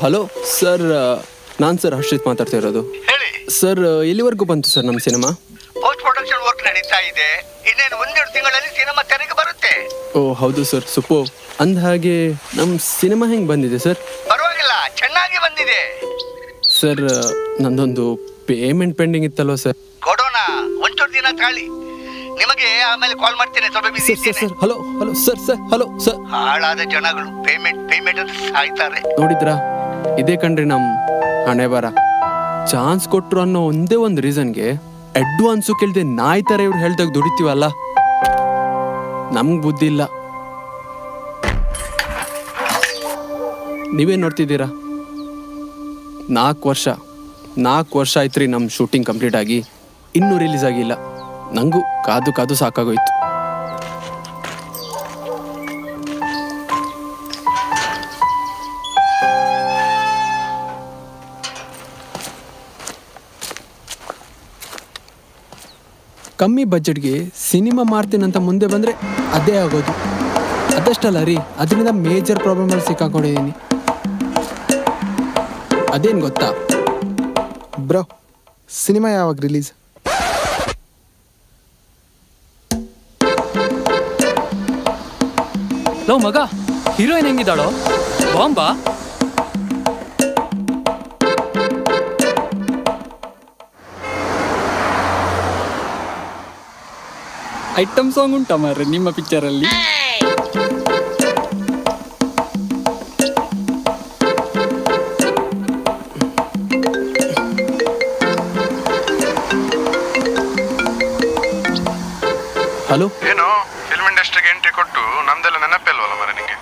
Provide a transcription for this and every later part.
hello sir ನಾನು sir Harshith ಮಾತಾಡ್ತಾ ಇರೋದು ಹೇಳಿ ಸರ್ ಎಲ್ಲಿವರೆಗೂ ಬಂತು ಸರ್ ನಮ್ಮ ಸಿನಿಮಾ ಪೋಸ್ಟ್ ಪ್ರೊಡಕ್ಷನ್ ವರ್ಕ್ ನಡೀತಾ ಇದೆ ಇನ್ನೇನು ಒಂದೆರಡು ತಿಂಗಳಲ್ಲಿ ಸಿನಿಮಾ ತೆರೆಗೆ ಬರುತ್ತೆ ಓ ಹೌದು ಸರ್ ಸುಪ್ಪು ಅಂದ ಹಾಗೆ ನಮ್ಮ ಸಿನಿಮಾ ಹೆಂಗೆ ಬಂದಿದೆ ಸರ್ ಪರವಾಗಿಲ್ಲ ಚೆನ್ನಾಗಿ ಬಂದಿದೆ ಸರ್ ನಂದೊಂದು ಪೇಮೆಂಟ್ ಪೆಂಡಿಂಗ್ ಇತ್ತಲ್ವ ಸರ್ ಕೊಡೋಣ ಒಂಚೂರು ದಿನ ತಾಳಿ ನಿಮಗೆ ಆಮೇಲೆ ಕಾಲ್ ಮಾಡ್ತೇನೆ ಸ್ವಲ್ಪ busy sir sir sir hello hello sir sir hello sir ಹಾಳಾದ ಜನಗಳು ಪೇಮೆಂಟ್ ಪೇಮೆಂಟ್ ಅಂತ ಸಾಯ್ತಾರೆ ನೋಡಿದ್ರಾ ಇದೇ ಕಣ್ರಿ ನಮ್ಮ ಹಣೆ ಬರ ಚಾನ್ಸ್ ಕೊಟ್ರು ಅನ್ನೋ ಒಂದೇ ಒಂದು ರೀಸನ್ಗೆ ಅಡ್ವಾನ್ಸು ಕೇಳ್ದೆ ನಾಯಿ ಥರ ಇವ್ರು ಹೇಳ್ದಾಗ ದುಡಿತೀವಲ್ಲ ನಮ್ಗೆ ಬುದ್ಧಿ ಇಲ್ಲ ನೀವೇನು ನೋಡ್ತಿದ್ದೀರಾ ನಾಲ್ಕು ವರ್ಷ ನಾಲ್ಕು ವರ್ಷ ಆಯ್ತು ರೀ ನಮ್ಮ ಶೂಟಿಂಗ್ ಕಂಪ್ಲೀಟ್ ಆಗಿ ಇನ್ನೂ ರಿಲೀಸ್ ಆಗಿಲ್ಲ ನನಗೂ ಕಾದು ಕಾದು ಸಾಕಾಗೋಯ್ತು ಕಮ್ಮಿ ಬಜೆಟ್ಗೆ ಸಿನಿಮಾ ಮಾಡ್ತೀನಂತ ಮುಂದೆ ಬಂದರೆ ಅದೇ ಆಗೋದು ಅದಷ್ಟಲ್ಲ ರೀ ಅದರಿಂದ ಮೇಜರ್ ಪ್ರಾಬ್ಲಮಲ್ಲಿ ಸಿಕ್ಕಾಕೊಂಡಿದ್ದೀನಿ ಅದೇನು ಗೊತ್ತಾ ಬ್ರೋ ಸಿನಿಮಾ ಯಾವಾಗ ರಿಲೀಸ್ ಲವ್ ಮಗ ಹೀರೋಯಿನ್ ಹೆಂಗಿದ್ದಾಳೋ ಬಾಂಬಾ ಐಟಮ್ ಸಾಂಗ್ ಉಂಟಾ ಮಾರ್ರೆ ನಿಮ್ಮ ಪಿಕ್ಚರಲ್ಲಿ ಹಲೋ ಏನು ಫಿಲ್ಮ್ ಇಂಡಸ್ಟ್ರಿಗೆ ಎಂಟ್ರಿ ಕೊಟ್ಟು ನಮ್ದೆಲ್ಲ ನೆನಪೇ ಅಲ್ವಲ್ಲ ಮರ ನಿಂಗೆ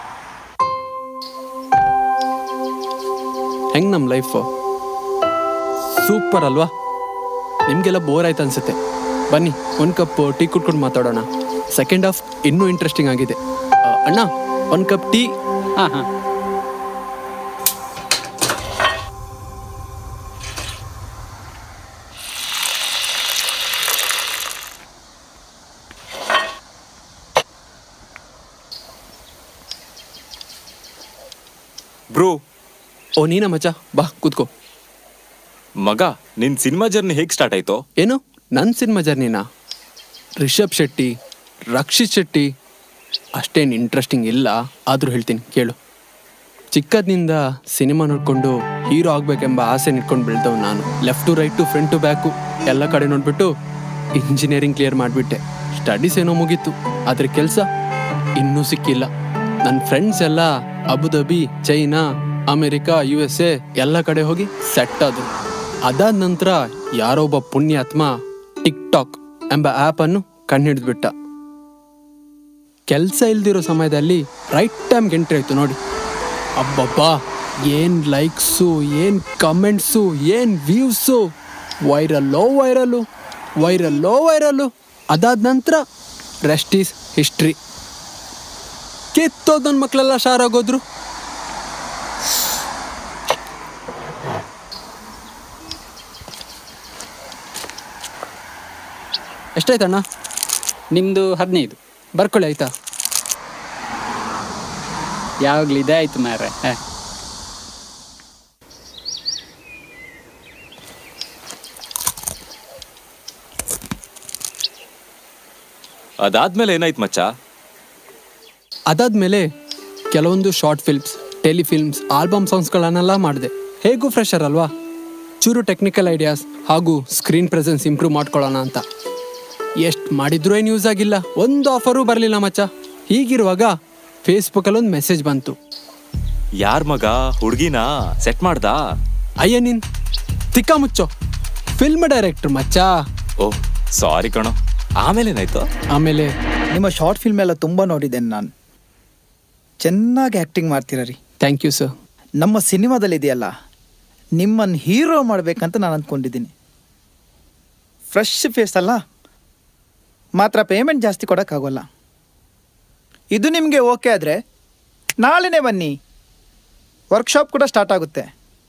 ಹೆಂಗೆ ನಮ್ಮ ಲೈಫು ಸೂಪರ್ ಅಲ್ವಾ ನಿಮಗೆಲ್ಲ ಬೋರ್ ಆಯ್ತು ಅನ್ಸುತ್ತೆ ಬನ್ನಿ ಒಂದು ಕಪ್ ಟೀ ಕುಟ್ಕೊಂಡು ಮಾತಾಡೋಣ ಸೆಕೆಂಡ್ ಹಾಫ್ ಇನ್ನೂ ಇಂಟ್ರೆಸ್ಟಿಂಗ್ ಆಗಿದೆ ಆ, ಅಣ್ಣ ಒಂದು ಕಪ್ ಟೀ ಹಾಂ ಹಾಂ ಬ್ರೋ ಓ ನೀನ ಮಚ್ಚ ಬಾ ಕೂತ್ಕೋ ಮಗ ನಿನ್ ಸಿನಿಮಾ ಜರ್ನಿ ಹೇಗ್ ಸ್ಟಾರ್ಟ್ ಆಯ್ತೋ ಏನು ನನ್ನ ಸಿನಿಮಾ ಜರ್ನಿನಾ ರಿಷಬ್ ಶೆಟ್ಟಿ ರಕ್ಷಿತ್ ಶೆಟ್ಟಿ ಅಷ್ಟೇನು ಇಂಟ್ರೆಸ್ಟಿಂಗ್ ಇಲ್ಲ ಆದರೂ ಹೇಳ್ತೀನಿ ಕೇಳು ಚಿಕ್ಕದ್ನಿಂದ ಸಿನಿಮಾ ನೋಡ್ಕೊಂಡು ಹೀರೋ ಆಗ್ಬೇಕೆಂಬ ಆಸೆ ನಿಟ್ಕೊಂಡು ಬೆಳೆದವ್ ನಾನು left to right to front to back ಎಲ್ಲ ಕಡೆ ನೋಡ್ಬಿಟ್ಟು ಇಂಜಿನಿಯರಿಂಗ್ ಕ್ಲಿಯರ್ ಮಾಡಿಬಿಟ್ಟೆ ಸ್ಟಡೀಸ್ ಏನೋ ಮುಗೀತು ಆದರೆ ಕೆಲಸ ಇನ್ನೂ ಸಿಕ್ಕಿಲ್ಲ ನನ್ನ ಫ್ರೆಂಡ್ಸ್ ಎಲ್ಲ Abu Dhabi China America U S A ಎಲ್ಲ ಕಡೆ ಹೋಗಿ ಸೆಟ್ ಆದ್ರು ಅದಾದ ನಂತರ ಯಾರೋ ಒಬ್ಬ ಪುಣ್ಯಾತ್ಮ ಟಿಕ್ ಟಾಕ್ ಎಂಬ ಆ್ಯಪನ್ನು ಕಂಡುಹಿಡಿದ್ಬಿಟ್ಟ ಕೆಲಸ ಇಲ್ದಿರೋ ಸಮಯದಲ್ಲಿ ರೈಟ್ ಟೈಮ್ಗೆ ಎಂಟ್ರಿ ಆಯ್ತು ನೋಡಿ ಅಬ್ಬಬ್ಬಾ ಏನು ಲೈಕ್ಸು ಏನು ಕಮೆಂಟ್ಸು ಏನು ವ್ಯೂಸು ವೈರಲ್ಲೋ ವೈರಲ್ಲು ವೈರಲ್ಲೋ ವೈರಲ್ಲು ಅದಾದ ನಂತರ ರೆಸ್ಟ್ ಈಸ್ ಹಿಸ್ಟ್ರಿ ಕಿತ್ತೋದ್ ನನ್ನ ಮಕ್ಕಳೆಲ್ಲ ಶಾರಾಗೋದ್ರು ಎಷ್ಟಾಯ್ತಣ್ಣ ನಿಮ್ಮದು ಹದಿನೈದು ಬರ್ಕೊಳ್ಳಿ ಆಯ್ತಾ ಯಾವಾಗಲೂ ಇದೇ ಆಯ್ತು ಮಾರ್ರೆ ಹಾಂ ಅದಾದ್ಮೇಲೆ ಏನಾಯ್ತು ಮಚ್ಚ ಅದಾದ್ಮೇಲೆ ಕೆಲವೊಂದು ಶಾರ್ಟ್ ಫಿಲ್ಮ್ಸ್ ಟೆಲಿಫಿಲ್ಮ್ಸ್ ಆಲ್ಬಮ್ ಸಾಂಗ್ಸ್ಗಳನ್ನೆಲ್ಲ ಮಾಡಿದೆ ಹೇಗೂ ಫ್ರೆಶರ್ ಅಲ್ವಾ ಚೂರು ಟೆಕ್ನಿಕಲ್ ಐಡಿಯಾಸ್ ಹಾಗೂ ಸ್ಕ್ರೀನ್ ಪ್ರೆಸೆನ್ಸ್ ಇಂಪ್ರೂವ್ ಮಾಡ್ಕೊಳ್ಳೋಣ ಅಂತ ಎಷ್ಟು ಮಾಡಿದ್ರೂ ಏನು ಯೂಸ್ ಆಗಿಲ್ಲ ಒಂದು ಆಫರು ಬರಲಿಲ್ಲ ಮಚ್ಚ ಹೀಗಿರುವಾಗ ಫೇಸ್ಬುಕ್ಕಲ್ಲಿ ಒಂದು ಮೆಸೇಜ್ ಬಂತು ಯಾರ್ ಮಗ ಹುಡ್ಗಿನ ಸೆಟ್ ಮಾಡ್ದ ಅಯ್ಯ ನೀನ್ ತಿಕ್ಕ ಮುಚ್ಚೋ ಫಿಲ್ಮ್ ಡೈರೆಕ್ಟರ್ ಮಚ್ಚ ಓ ಸಾರಿ ಕಣೋ ಆಮೇಲೆ ಏನಾಯ್ತು ಆಮೇಲೆ ನಿಮ್ಮ ಶಾರ್ಟ್ ಫಿಲ್ಮ್ ಎಲ್ಲ ತುಂಬ ನೋಡಿದ್ದೇನೆ ನಾನು ಚೆನ್ನಾಗಿ ಆ್ಯಕ್ಟಿಂಗ್ ಮಾಡ್ತೀರ ರೀ ಥ್ಯಾಂಕ್ ಯು ಸರ್ ನಮ್ಮ ಸಿನಿಮಾದಲ್ಲಿ ಇದೆಯಲ್ಲ ನಿಮ್ಮನ್ನು ಹೀರೋ ಮಾಡಬೇಕಂತ ನಾನು ಅಂದ್ಕೊಂಡಿದ್ದೀನಿ ಫ್ರೆಶ್ ಫೇಸ್ ಅಲ್ಲ ಮಾತ್ರ ಪೇಮೆಂಟ್ ಜಾಸ್ತಿ ಕೊಡೋಕ್ಕಾಗೋಲ್ಲ ಇದು ನಿಮಗೆ ಓಕೆ ಆದರೆ ನಾಳೆನೇ ಬನ್ನಿ ವರ್ಕ್ಶಾಪ್ ಕೂಡ ಸ್ಟಾರ್ಟ್ ಆಗುತ್ತೆ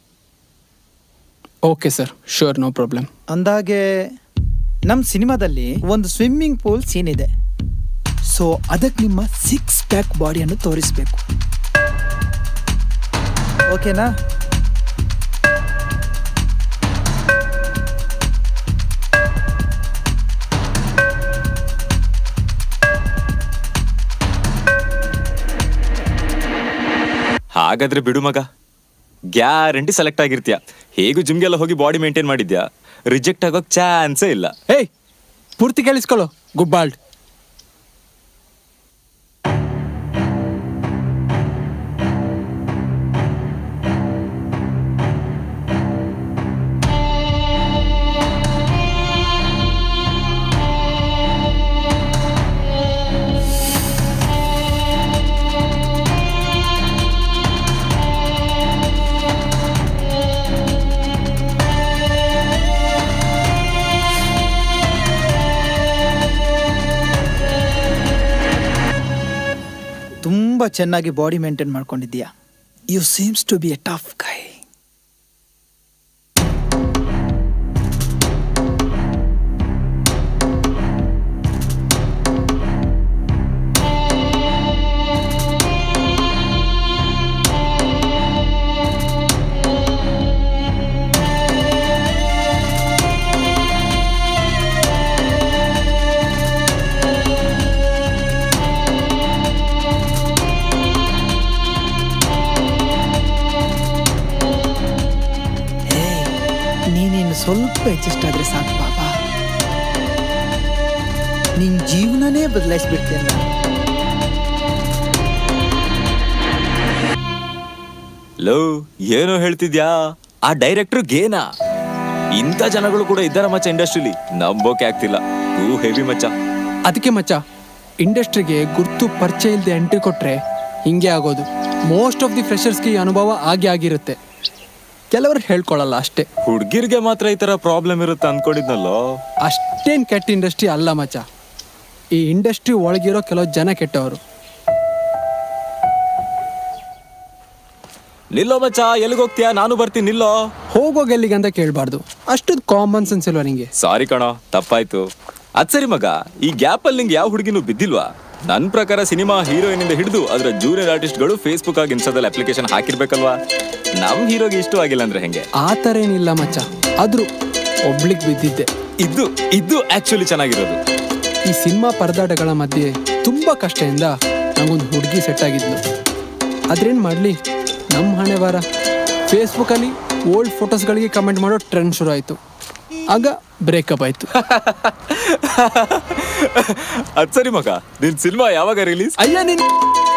okay sir sure no problem ಅಂದಾಗೆ ನಮ್ಮ ಸಿನಿಮಾದಲ್ಲಿ ಒಂದು ಸ್ವಿಮ್ಮಿಂಗ್ ಪೂಲ್ ಸೀನ್ ಇದೆ ಸೊ ಅದಕ್ಕೆ ನಿಮ್ಮ ಸಿಕ್ಸ್ ಪ್ಯಾಕ್ ಬಾಡಿಯನ್ನು ತೋರಿಸ್ಬೇಕು ಓಕೆನಾ ಹಾಗಾದ್ರೆ ಬಿಡು ಮಗ ಗ್ಯಾರಂಟಿ ಸೆಲೆಕ್ಟ್ ಆಗಿರ್ತೀಯ ಹೇಗೂ ಜಿಮ್ಗೆಲ್ಲ ಹೋಗಿ ಬಾಡಿ ಮೇಂಟೈನ್ ಮಾಡಿದ್ಯಾ ರಿಜೆಕ್ಟ್ ಆಗೋಕ್ ಚಾನ್ಸೇ ಇಲ್ಲ ಏಯ್ ಪೂರ್ತಿ ಕೇಳಿಸ್ಕೊಳ್ಳು ಗುಬ್ಬಾಲ್ಡ್ ತುಂಬ ಚೆನ್ನಾಗಿ ಬಾಡಿ ಮೇಂಟೈನ್ ಮಾಡ್ಕೊಂಡಿದ್ದೀಯಾ you seems to be a tough guy ನೀನೇನು ಸ್ವಲ್ಪ ಅಡ್ಜಸ್ಟ್ ಆದ್ರೆ ಸಾಕು ಬಾಬಾ ನಿನ್ ಜೀವನನೇ ಬದಲಾಯಿಸ್ಬಿಡ್ತೇನೆ ನಾನು ಲೋ ಏನೋ ಹೇಳ್ತಿದ್ಯಾ ಆ ಡೈರೆಕ್ಟರ್ ಗೇನಾ ಇಂಥ ಜನಗಳು ಕೂಡ ಇದ್ದಾರ ಮಚ್ಚ ಇಂಡಸ್ಟ್ರಿಲಿ ನಂಬೋಕೆ ಆಗ್ತಿಲ್ಲ ಟೂ ಹೆವಿ ಮಚ್ಚ ಅದಕ್ಕೆ ಮಚ್ಚ ಇಂಡಸ್ಟ್ರಿಗೆ ಗುರ್ತು ಪರಿಚಯ ಇಲ್ಲದೆ ಎಂಟ್ರಿ ಕೊಟ್ರೆ ಹಿಂಗೆ ಆಗೋದು ಮೋಸ್ಟ್ ಆಫ್ ದಿ ಫ್ರೆಷರ್ಸ್ಗೆ ಈ ಅನುಭವ ಆಗೇ ಆಗಿರುತ್ತೆ ಕೆಲವರು ಹೇಳ್ಕೊಳ್ಳಲ್ಲ ಅಷ್ಟೇ ಹುಡ್ಗಿರ್ಗೆ ಮಾತ್ರ ಈ ತರ ಪ್ರಾಬ್ಲಮ್ ಇರುತ್ತೆ ಅನ್ಕೊಂಡಿದ್ನಲ್ಲೋ ಅಷ್ಟೇನು ಕೆಟ್ಟ ಇಂಡಸ್ಟ್ರಿ ಅಲ್ಲ ಮಚ್ಚ ಈ ಇಂಡಸ್ಟ್ರಿ ಒಳಗಿರೋ ಕೆಲವು ಜನ ಕೆಟ್ಟವರು ನಿಲ್ಲೋ ಮಚ್ಚ ಎಲ್ಲಿಗೆ ಹೋಗ್ತೀಯಾ ನಾನು ಬರ್ತೀನಿ ನಿಲ್ಲೋ ಹೋಗೋಗಿ ಎಲ್ಲಿಗೆ ಅಂತ ಕೇಳಬಾರ್ದು ಅಷ್ಟೊಂದು ಕಾಮನ್ ಸೆನ್ಸ್ ಇಲ್ವಾ ನಿಂಗೆ ಸಾರಿ ಕಣೋ ತಪ್ಪಾಯ್ತು ಅದ್ ಸರಿ ಮಗ ಈ ಗ್ಯಾಪ್ ಅಲ್ಲಿ ನಿಂಗೆ ಯಾವ ಹುಡುಗಿನೂ ಬಿದ್ದಿಲ್ವಾ ನನ್ ಪ್ರಕಾರ ಸಿನಿಮಾ ಹೀರೋಯಿನ್ ಇಂದ ಹಿಡಿದು ಅದರ ಜೂನಿಯರ್ ಆರ್ಟಿಸ್ಟ್ ಗಳು ಫೇಸ್ಬುಕ್ ಆಗಿ ಇನ್ಸ್ಟಾದಲ್ಲಿ ಅಪ್ಲಿಕೇಶನ್ ಹಾಕಿರ್ಬೇಕಲ್ವಾ ನಮ್ ಹೀರೋಗೆ ಇಷ್ಟವಾಗಿಲ್ಲ ಅಂದ್ರೆ ಹೆಂಗೆ ಆ ಥರ ಏನಿಲ್ಲ ಮಚ್ಚ ಆದರೂ ಒಬ್ಳಿಗೆ ಬಿದ್ದಿದ್ದೆ ಇದು ಇದು ಆಕ್ಚುಲಿ ಚೆನ್ನಾಗಿರೋದು ಈ ಸಿನಿಮಾ ಪರದಾಟಗಳ ಮಧ್ಯೆ ತುಂಬ ಕಷ್ಟದಿಂದ ನಂಗೊಂದು ಹುಡುಗಿ ಸೆಟ್ ಆಗಿದ್ಲು ಅದ್ರೇನು ಮಾಡಲಿ ನಮ್ಮ ಹಣೆ ವಾರ ಫೇಸ್ಬುಕ್ಕಲ್ಲಿ ಓಲ್ಡ್ ಫೋಟೋಸ್ಗಳಿಗೆ ಕಮೆಂಟ್ ಮಾಡೋ ಟ್ರೆಂಡ್ ಶುರು ಆಯಿತು ಆಗ ಬ್ರೇಕಪ್ ಆಯಿತು ಅದ್ ಸರಿ ಮಗ ನಿನ್ ಸಿನಿಮಾ ಯಾವಾಗ ರಿಲೀಸ್ ಅಯ್ಯ ನೀನು